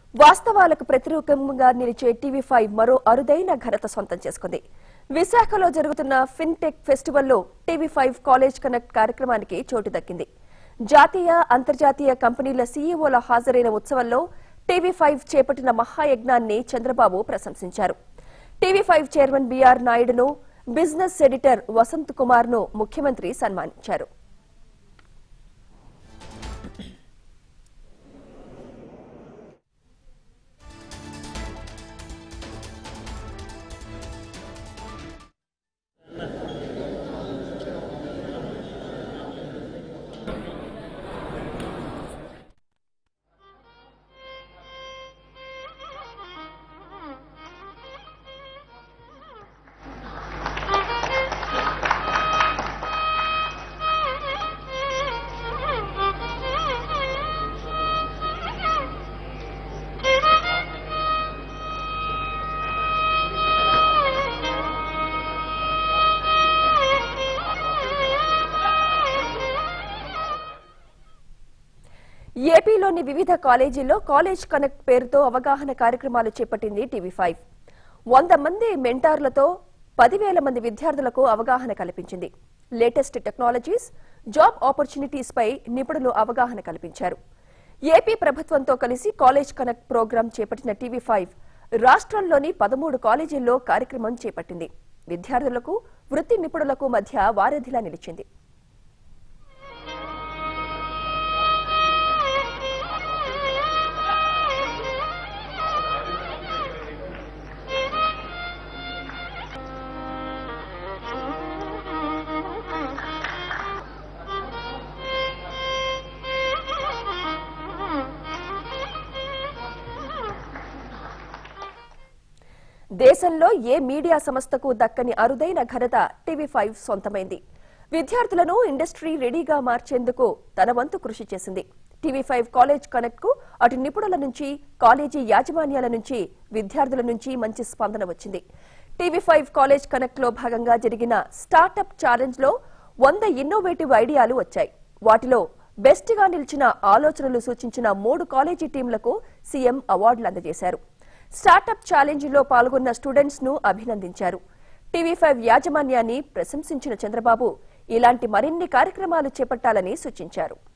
వాస్తవాలకు ప్రతిరూపంగా నిలిచే TV five మరో అరుదైన ఘనత సొంతం చేసుకుంది విశాఖలో జరుగుతున్న ఫిన్టెక్ ఫెస్టివల్లో టీవీ ఫైవ్ కాలేజ్ కనెక్ట్ కార్యక్రమానికి చోటు దక్కింది జాతీయ అంతర్జాతీయ కంపెనీల సీఈఓల హాజరైన ఉత్సవంలో టీవీ ఫైవ్ చేపట్టిన మహాయజ్ఞాన్ని చంద్రబాబు ప్రశంసించారు టీవీ ఫైవ్ చైర్మన్ బీఆర్ నాయుడును బిజినెస్ ఎడిటర్ వసంత్ కుమార్ ను ముఖ్యమంత్రి సన్మానించారు ఏపీలోని వివిధ కాలేజీల్లో కాలేజ్ కనెక్ట్ పేరుతో అవగాహన కార్యక్రమాలు చేపట్టింది టీవీ ఫైవ్ వంద మంది మెంటార్లతో పదివేల మంది విద్యార్థులకు అవగాహన కల్పించింది లేటెస్ట్ టెక్నాలజీస్ జాబ్ ఆపర్చునిటీస్ పై నిపుణులు అవగాహన కల్పించారు ఏపీ ప్రభుత్వంతో కలిసి కాలేజ్ కనెక్ట్ ప్రోగ్రాం చేపట్టిన టీవీ ఫైవ్ రాష్ట్రంలోని పదమూడు కాలేజీల్లో కార్యక్రమం చేపట్టింది విద్యార్థులకు వృత్తి నిపుణులకు మధ్య వారధిలా నిలిచింది దేశంలో ఏ మీడియా సంస్థకు దక్కని అరుదైన ఘనత టీవీ ఫైవ్ సొంతమైంది విద్యార్థులను ఇండస్ట్రీ రెడీగా మార్చేందుకు తన వంతు కృషి చేసింది టీవీ ఫైవ్ కాలేజ్ కనెక్ట్ కు అటు నిపుణుల నుంచి కాలేజీ యాజమాన్యాల నుంచి విద్యార్థుల నుంచి మంచి స్పందన వచ్చింది టీవీ ఫైవ్ కాలేజ్ కనెక్ట్ లో భాగంగా జరిగిన స్టార్టప్ ఛాలెంజ్ లో వంద ఇన్నోవేటివ్ ఐడియాలు వచ్చాయి వాటిలో బెస్ట్ గా నిలిచిన ఆలోచనలు సూచించిన మూడు కాలేజీ టీంలకు సీఎం అవార్డులు అందజేశారు స్టార్టప్ ఛాలెంజ్ లో పాల్గొన్న స్టూడెంట్స్ ను అభినందించారు టీవీ ఫైవ్ యాజమాన్యాన్ని ప్రశంసించిన చంద్రబాబు ఇలాంటి మరిన్ని కార్యక్రమాలు చేపట్టాలని సూచించారు